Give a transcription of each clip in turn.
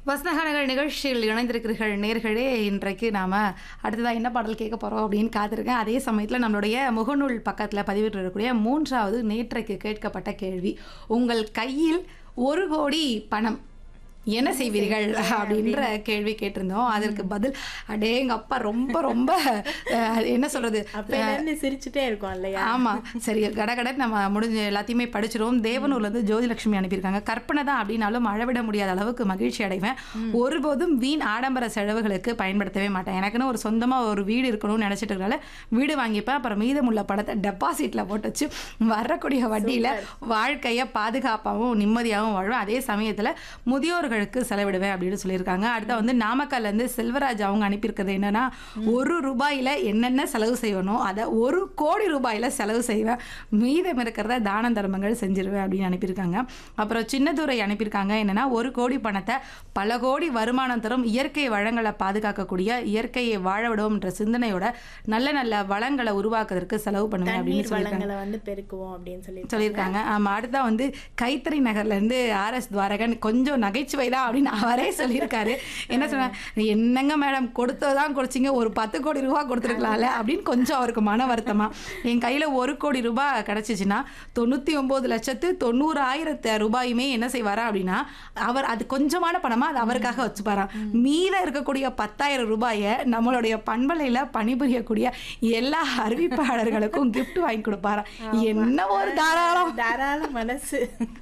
வசனகனகள் நிகழ்ச்சியில் இணைந்திருக்கிறீர்கள் நேர்களே இன்றைக்கு நாம் அடுத்ததாக என்ன பாடல் கேட்க போகிறோம் அப்படின்னு காத்திருக்கேன் அதே சமயத்தில் நம்மளுடைய முகநூல் பக்கத்தில் பதிவிட்டிருக்கக்கூடிய மூன்றாவது நேற்றைக்கு கேட்கப்பட்ட கேள்வி உங்கள் கையில் ஒரு கோடி பணம் என்ன செய்வீர்கள் அப்படின்ற கேள்வி கேட்டிருந்தோம் அதற்கு பதில் அடே எங்க அப்பா ரொம்ப ரொம்ப அஹ், என்ன சொல்றது அப்பையில இருந்து சிரிச்சுட்டே இருக்கோம் இல்லையா ஆமா சரி கடகட நம்ம முடிஞ்ச எல்லாத்தையுமே படிச்சிருவோம் தேவனூர்ல இருந்து ஜோதிலட்சுமி அனுப்பியிருக்காங்க கற்பனை தான் அப்படின்னாலும் அளவிட முடியாத அளவுக்கு மகிழ்ச்சி அடைவேன் ஒருபோதும் வீண் ஆடம்பர செலவுகளுக்கு பயன்படுத்தவே மாட்டேன் எனக்குன்னு ஒரு சொந்தமா ஒரு வீடு இருக்கணும்னு நினைச்சிட்டு இருக்கனால வீடு வாங்கிப்பேன் அப்புறம் மீதமுள்ள படத்தை டெபாசிட்ல போட்டு வச்சு வரக்கூடிய வட்டியில வாழ்க்கையை பாதுகாப்பாகவும் நிம்மதியாகவும் வாழ்வேன் அதே சமயத்துல முதியோர்களுக்கு செலவிடுவேன் அப்படின்னு சொல்லியிருக்காங்க அடுத்த வந்து நாமக்கல்ல இருந்து செல்வராஜ் அவங்க அனுப்பியிருக்கிறது என்னன்னா ஒரு ரூபாயில என்னென்ன செலவு செய்வனோ அதை ஒரு கோடி ரூபாயில செலவு செய்வேன் மீதம் இருக்கிறத தான தர்மங்கள் செஞ்சிருவேன் அப்படின்னு அனுப்பியிருக்காங்க அப்புறம் சின்னதுரை அனுப்பியிருக்காங்க என்னன்னா ஒரு கோடி பணத்தை பல கோடி வருமானம் தரும் இயற்கை வளங்களை பாதுகாக்கக்கூடிய இயற்கையை வாழ விடுவோம்ன்ற சிந்தனையோட நல்ல நல்ல வளங்களை உருவாக்குறதுக்கு செலவு பண்ணுவேன் அப்படின்னு நீர் சொல்லியிருக்காங்க வளங்களை வந்து பெருக்குவோம் அப்படின்னு சொல்லி சொல்லியிருக்காங்க ஆமா அடுத்தா வந்து கைத்தறி நகர்ல இருந்து ஆர் எஸ் துவாரகன் கொஞ்சம் நகைச்சுவை தான் அப்படின்னு அவரே சொல்லியிருக்காரு என்ன சொன்ன என்னங்க மேடம் கொடுத்ததான் கொடுத்தீங்க ஒரு பத்து கோடி ரூபாய் கொடுத்துருக்கலாம்ல அப்படின்னு கொஞ்சம் அவருக்கு மன வருத்தமா என் கையில ஒரு கோடி ரூபாய் கிடைச்சிச்சுன்னா தொண்ணூத்தி ஒன்பது லட்சத்து தொண்ணூறாயிரத்து ரூபாயுமே என்ன செய்வாரா அப்படின்னா அவர் அது கொஞ்சமான பணமா அது அவருக்காக வச்சுப்பாராம் மீத இருக்கக்கூடிய பத்தாயிரம் ரூபாயை நம்மளுடைய பண்பலையில பணிபுரியக்கூடிய எல்லா அறிவிப்பாளர்களுக்கும் gift வாங்கி கொடுப்பாராம் என்ன ஒரு தாராளம் தாராள மனசு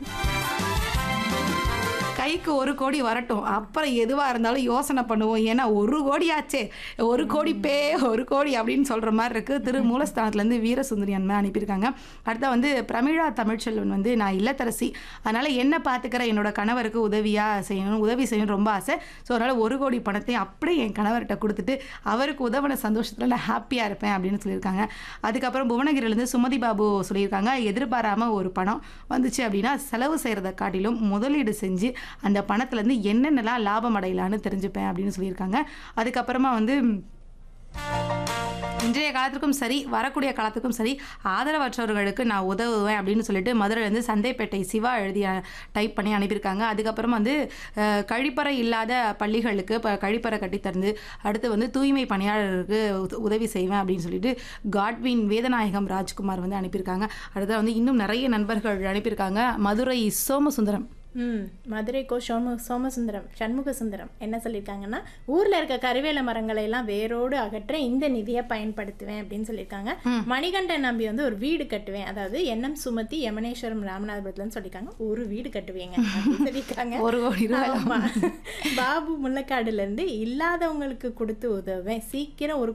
கைக்கு ஒரு கோடி வரட்டும் அப்புறம் எதுவா இருந்தாலும் யோசனை பண்ணுவோம் ஏன்னா ஒரு கோடி ஆச்சே ஒரு கோடி பே ஒரு கோடி அப்படின்னு சொல்ற மாதிரி இருக்கு திரு மூலஸ்தானத்துல இருந்து வீரசுந்தரி அன்மை அனுப்பியிருக்காங்க அடுத்த வந்து பிரமிழா தமிழ்ச்செல்வன் வந்து நான் இல்லத்தரசி அதனால என்ன பார்த்துக்கிற என்னோட கணவருக்கு உதவியா செய்யணும் உதவி செய்யணும் ரொம்ப ஆசை ஸோ அதனால ஒரு கோடி பணத்தை அப்படியே என் கணவர்கிட்ட கொடுத்துட்டு அவருக்கு உதவின சந்தோஷத்துல நான் ஹாப்பியா இருப்பேன் அப்படின்னு சொல்லியிருக்காங்க அதுக்கப்புறம் புவனகிரிலேருந்து சுமதி பாபு சொல்லியிருக்காங்க எதிர்பாராம ஒரு பணம் வந்துச்சு அப்படின்னா செலவு செய்கிறத காட்டிலும் முதலீடு செஞ்சு அந்த பணத்துலேருந்து என்னென்னலாம் லாபம் அடையலான்னு தெரிஞ்சுப்பேன் அப்படின்னு சொல்லியிருக்காங்க அதுக்கப்புறமா வந்து இன்றைய காலத்துக்கும் சரி வரக்கூடிய காலத்துக்கும் சரி ஆதரவற்றவர்களுக்கு நான் உதவுவேன் அப்படின்னு சொல்லிட்டு மதுரையிலேருந்து சந்தைப்பேட்டை சிவா எழுதி டைப் பண்ணி அனுப்பியிருக்காங்க அதுக்கப்புறம் வந்து அஹ், கழிப்பறை இல்லாத பள்ளிகளுக்கு இப்போ கழிப்பறை கட்டித் தந்து அடுத்து வந்து தூய்மை பணியாளருக்கு உத- உதவி செய்வேன் அப்படின்னு சொல்லிட்டு காட்வின் வேதநாயகம் ராஜ்குமார் வந்து அனுப்பியிருக்காங்க அடுத்து வந்து இன்னும் நிறைய நண்பர்கள் அனுப்பியிருக்காங்க மதுரை சோமசுந்தரம் ம் மதுரை கோ சோம சோமசுந்தரம் சண்முக சுந்தரம் என்ன சொல்லியிருக்காங்கன்னா ஊர்ல இருக்க கருவேல மரங்களை எல்லாம் வேரோடு அகற்ற இந்த நிதியை பயன்படுத்துவேன் அப்படின்னு சொல்லியிருக்காங்க மணிகண்டன் நம்பி வந்து ஒரு வீடு கட்டுவேன் அதாவது எண்ணம் சுமத்தி யமனேஸ்வரம் ராமநாதபுரத்துலன்னு சொல்லியிருக்காங்க ஒரு வீடு கட்டுவேங்க அப்படின்னு சொல்லியிருக்காங்க ஒரு கோடி ரூபாய் ஆமா. பாபு முள்ளக்காடுல இருந்து இல்லாதவங்களுக்கு கொடுத்து உதவுவேன் சீக்கிரம் ஒரு